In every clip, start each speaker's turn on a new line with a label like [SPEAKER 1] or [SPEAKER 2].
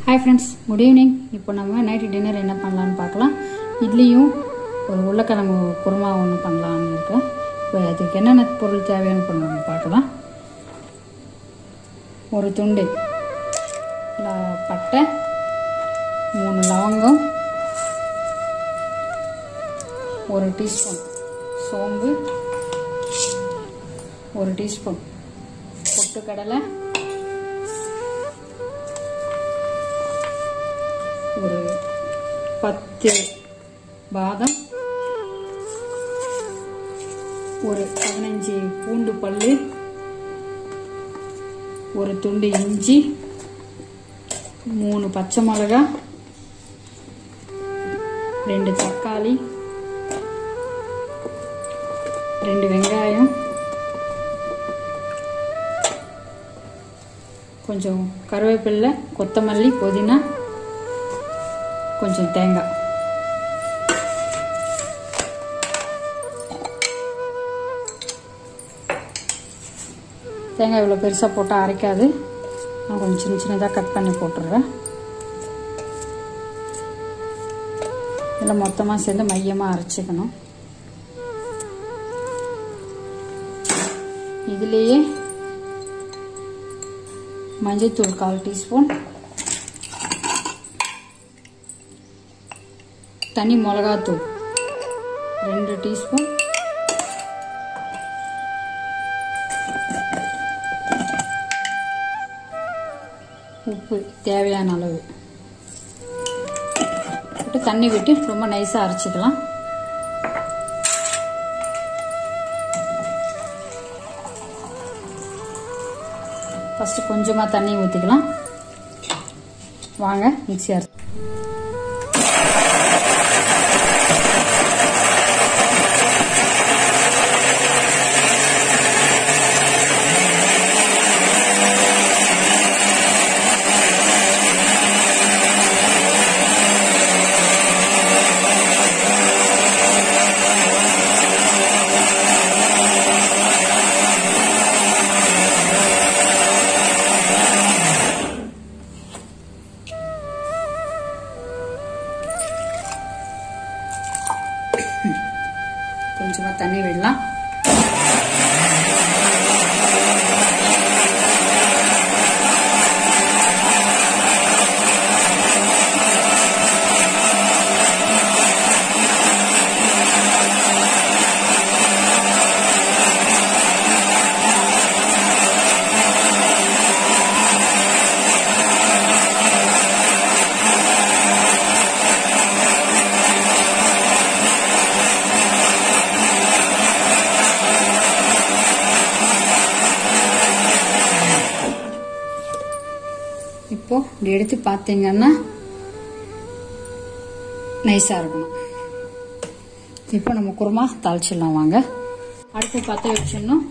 [SPEAKER 1] hi friends good evening இப்போ நம்ம night dinner என்ன பண்ணலான்னு பார்க்கலாம் இட்லியும் ஒரு உருளைக்கிழங்கு குருமா ஒன்று பண்ணலான்னு இருக்கேன் இப்போ அதுக்கு என்னென்ன பொருள் தேவைன்னு இப்போ நம்ம பார்க்கலாம் ஒரு துண்டு ல- பட்டை மூணு லவங்கம் ஒரு டீஸ்பூன் சோம்பு ஒரு டீஸ்பூன் பொட்டுக்கடலை ஒரு பத்து பாதம் ஒரு பதினஞ்சு பூண்டு பல்லு ஒரு துண்டு இஞ்சி மூணு பச்சை மிளகா ரெண்டு தக்காளி ரெண்டு வெங்காயம் கொஞ்சம் கருவேப்பிலை கொத்தமல்லி புதினா கொஞ்சம் தேங்காய் தேங்காய் இவ்வளோ பெருசாக போட்டால் அரைக்காது நான் கொஞ்சம் சின்ன சின்னதாக கட் பண்ணி போட்டுடுறேன் இதில் மொத்தமாக சேர்ந்து மையமாக அரைச்சிக்கணும் இதுலேயே மஞ்சள்தூள் கால் டீஸ்பூன் தனி மிளகாத்தூள் ரெண்டு டீஸ்பூன் உப்பு தேவையான அளவு போட்டு தண்ணி விட்டு ரொம்ப நைஸாக அரைச்சிக்கலாம் ஃபஸ்ட்டு கொஞ்சமாக தண்ணி ஊற்றிக்கலாம் வாங்க மிக்ஸி அரைச்சி கொஞ்சமாக தண்ணி விடலாம் இப்போ இப்படி எடுத்து பார்த்தீங்கன்னா நைஸாக இருக்கணும் இப்போ நம்ம குருமா தாளிச்சிடலாம் வாங்க அடுப்பு பற்ற வச்சிடணும்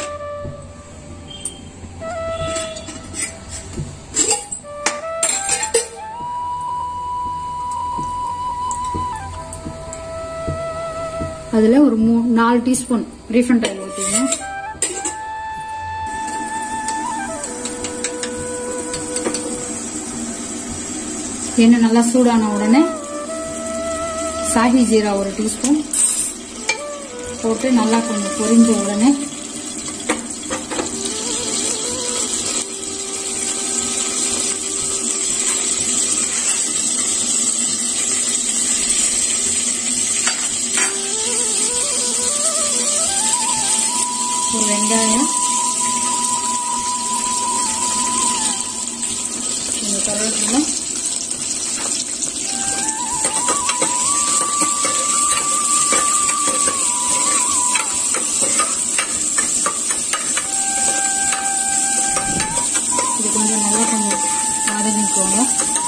[SPEAKER 1] அதில் ஒரு மூ நாலு டீஸ்பூன் ரீஃபண்ட் ஆயில் ஊற்றிக்கணும் எண்ணெய் நல்லா சூடான உடனே சாஹி ஜீரா ஒரு டீஸ்பூன் போட்டு நல்லா கொஞ்சம் பொரிஞ்ச உடனே ஒரு வெங்காயம் கொஞ்சம் கருவேப்பிலை இது கொஞ்சம் நல்லா கொஞ்சம் வதங்கிக்கோங்க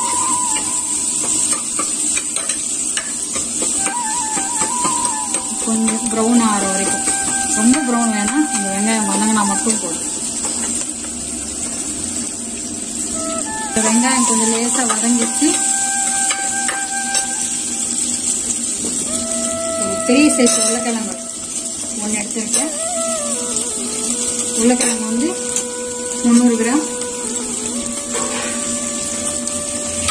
[SPEAKER 1] கொஞ்சம் ப்ரௌன் ஆகிற வரைக்கும் ரொம்ப ப்ரௌன் வேணாம் இந்த வெங்காயம் வதங்கினா மட்டும் போதும் இந்த வெங்காயம் கொஞ்சம் லேசாக வதங்கிச்சு ஒரு பெரிய சைஸ் உருளைக்கிழங்கு ஒன்று எடுத்துருக்கேன் உருளைக்கிழங்கு வந்து முந்நூறு கிராம்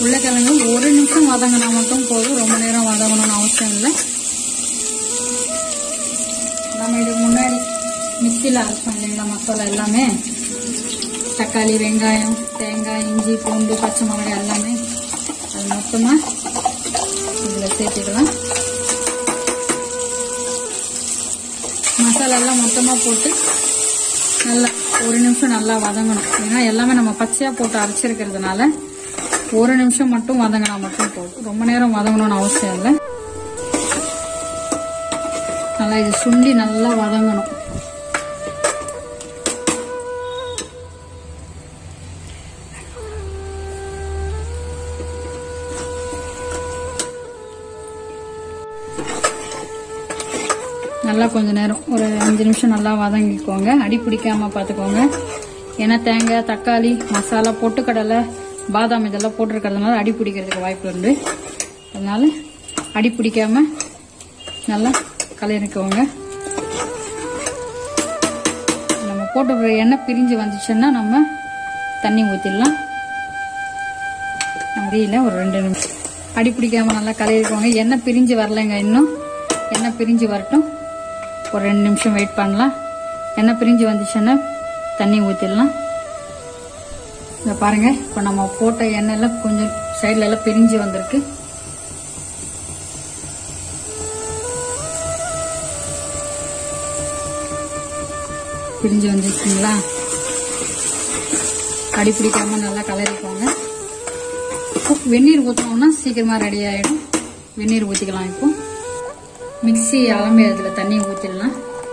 [SPEAKER 1] உருளைக்கிழங்கு ஒரு நிமிஷம் வதங்கினா மட்டும் போதும் ரொம்ப நேரம் வதங்கணும்னு அவசியம் இல்லை நம்ம இதுக்கு முன்னாடி மிக்சியில் அரைச்சோம் இல்லைங்களா மசாலா எல்லாமே தக்காளி வெங்காயம் தேங்காய் இஞ்சி பூண்டு பச்சை மிளகாய் எல்லாமே அது மொத்தமாக இதில் சேர்த்துக்கலாம் மசாலா எல்லாம் மொத்தமாக போட்டு நல்லா ஒரு நிமிஷம் நல்லா வதங்கணும் ஏன்னா எல்லாமே நம்ம பச்சையாக போட்டு அரைச்சிருக்கிறதுனால ஒரு நிமிஷம் மட்டும் வதங்கினா மட்டும் போதும் ரொம்ப நேரம் வதங்கணும்னு அவசியம் இல்லை நல்லா இது சுண்டி நல்லா வதங்கணும் நல்லா கொஞ்ச நேரம் ஒரு அஞ்சு நிமிஷம் நல்லா வதங்கிக்கோங்க அடி பிடிக்காம பார்த்துக்கோங்க ஏன்னா தேங்காய் தக்காளி மசாலா பொட்டுக்கடலை பாதாம் இதெல்லாம் போட்டிருக்கிறதுனால அடி பிடிக்கிறதுக்கு வாய்ப்பு உண்டு அதனால அடி பிடிக்காம நல்லா கலரிக்கோங்க நம்ம போட்டு எண்ணெய் பிரிஞ்சு வந்துச்சுன்னா நம்ம தண்ணி ஊற்றிடலாம் அறியல ஒரு ரெண்டு நிமிஷம் அடி பிடிக்காம நல்லா கலரிக்கோங்க எண்ணெய் பிரிஞ்சு வரலைங்க இன்னும் எண்ணெய் பிரிஞ்சு வரட்டும் ஒரு ரெண்டு நிமிஷம் வெயிட் பண்ணலாம் எண்ணெய் பிரிஞ்சு வந்துச்சுன்னா தண்ணி ஊற்றிடலாம் இதை பாருங்க இப்போ நம்ம போட்ட எண்ணெய்லாம் கொஞ்சம் சைடில் எல்லாம் பிரிஞ்சு வந்திருக்கு பிரிஞ்சு வந்துருக்குங்களா அடி பிடிக்காம நல்லா கலரிக்கோங்க வெந்நீர் ஊற்றினோம்னா சீக்கிரமா ரெடி ஆயிடும் வெந்நீர் ஊற்றிக்கலாம் இப்போ மிக்சி அலம்பி அதில் தண்ணி ஊற்றிடலாம்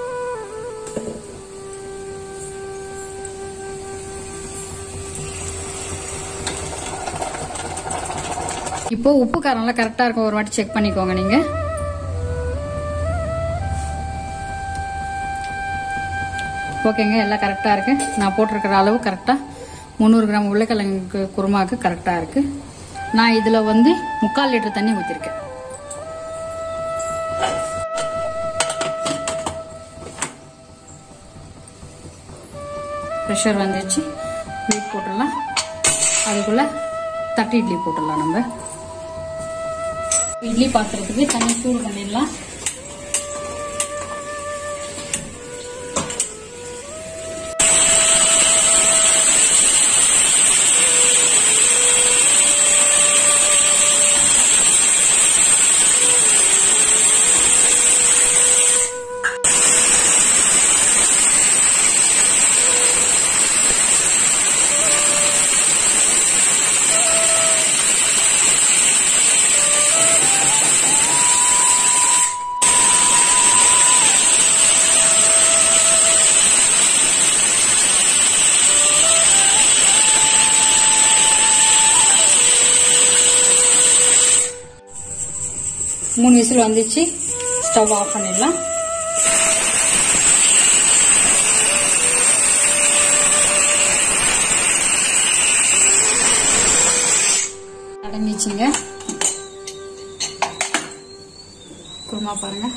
[SPEAKER 1] இப்போ உப்பு காரம்லாம் கரெக்டாக இருக்கும் ஒரு வாட்டி செக் பண்ணிக்கோங்க நீங்கள் ஓகேங்க எல்லாம் கரெக்டாக இருக்கு நான் போட்டிருக்கிற அளவு கரெக்டாக முந்நூறு கிராம் உருளைக்கிழங்கு குருமாவுக்கு கரெக்டாக இருக்கு நான் இதில் வந்து முக்கால் லிட்டர் தண்ணி ஊற்றிருக்கேன் ப்ரெஷர் வந்துச்சு வெயிட் போட்டுடலாம் அதுக்குள்ள தட்டு இட்லி போட்டுடலாம் நம்ம இட்லி பாத்திரத்துக்கு தண்ணி சூடு பண்ணிடலாம் மூணு விசில் வந்துச்சு ஸ்டவ் ஆஃப் பண்ணிடலாம் அடங்கிச்சுங்க குருமா பாருங்க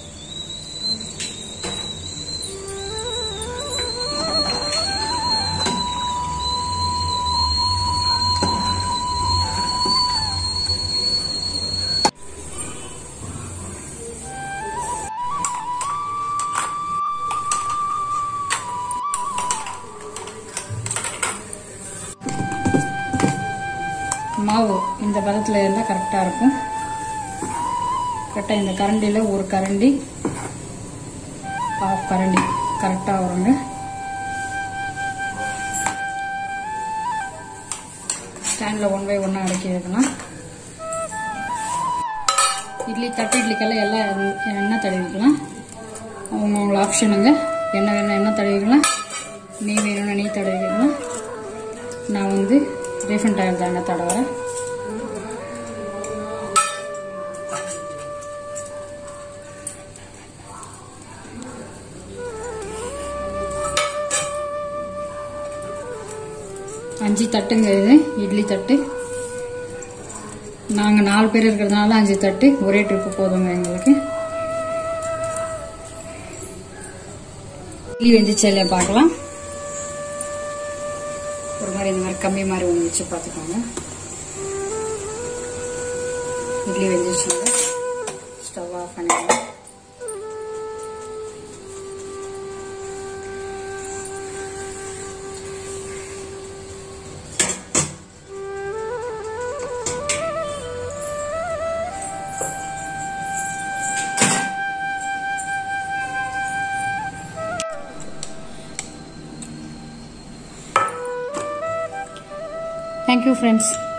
[SPEAKER 1] மாவு இந்த பதத்தில் இருந்தால் கரெக்டாக இருக்கும் கரெக்டாக இந்த கரண்டியில் ஒரு கரண்டி ஆஃப் கரண்டி கரெக்டாக வருங்க ஸ்டாண்டில் ஒன் பை ஒன்னாக அடக்கி வைக்கலாம் இட்லி தட்டு இட்லிக்கெல்லாம் எல்லாம் எண்ணெய் தடவிக்கலாம் அவங்கவுங்கள ஆப்ஷனுங்க எண்ணெய் வேணும் எண்ணெய் தடவிக்கலாம் நெய் வேணும்னா நெய் தடவிக்கலாம் நான் வந்து ரீஃபண்ட் ஆயில் தான் எண்ணெய் தடவுறேன் அஞ்சு தட்டுங்க இது இட்லி தட்டு நாங்கள் நாலு பேர் இருக்கிறதுனால அஞ்சு தட்டு ஒரே ட்ரிப்பு போதுங்க எங்களுக்கு இட்லி வெந்துச்சு இல்லையா பார்க்கலாம் ஒரு மாதிரி இந்த மாதிரி கம்மி மாதிரி ஒன்று வச்சு பார்த்துக்கோங்க இட்லி வெந்துச்சுங்க ஸ்டவ் ஆஃப் பண்ணிடலாம் தேங்க்யூ ஃப்ரெண்ட்ஸ்